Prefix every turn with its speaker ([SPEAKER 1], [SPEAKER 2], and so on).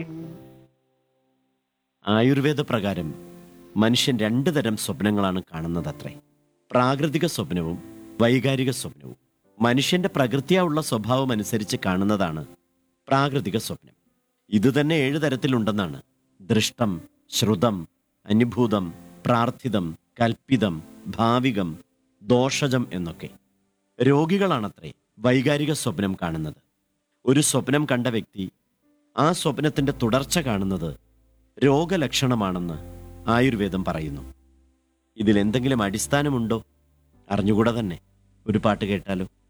[SPEAKER 1] ആയുർവേദ പ്രകാരം മനുഷ്യൻ രണ്ട് തരം സ്വപ്നങ്ങളാണ് കാണുന്നതത്രേ പ്രാകൃതിക സ്വപ്നവും വൈകാരിക സ്വപ്നവും മനുഷ്യന്റെ പ്രകൃതിയായുള്ള സ്വഭാവം അനുസരിച്ച് കാണുന്നതാണ് പ്രാകൃതിക സ്വപ്നം ഇത് തന്നെ ഏഴ് തരത്തിലുണ്ടെന്നാണ് ദൃഷ്ടം ശ്രുതം അനുഭൂതം പ്രാർത്ഥിതം കൽപ്പിതം ഭാവികം ദോഷജം എന്നൊക്കെ രോഗികളാണത്രേ വൈകാരിക സ്വപ്നം കാണുന്നത് ഒരു സ്വപ്നം കണ്ട വ്യക്തി ആ സ്വപ്നത്തിന്റെ തുടർച്ച കാണുന്നത് രോഗലക്ഷണമാണെന്ന് ആയുർവേദം പറയുന്നു ഇതിൽ എന്തെങ്കിലും അടിസ്ഥാനമുണ്ടോ അറിഞ്ഞുകൂടാ തന്നെ ഒരു പാട്ട് കേട്ടാലോ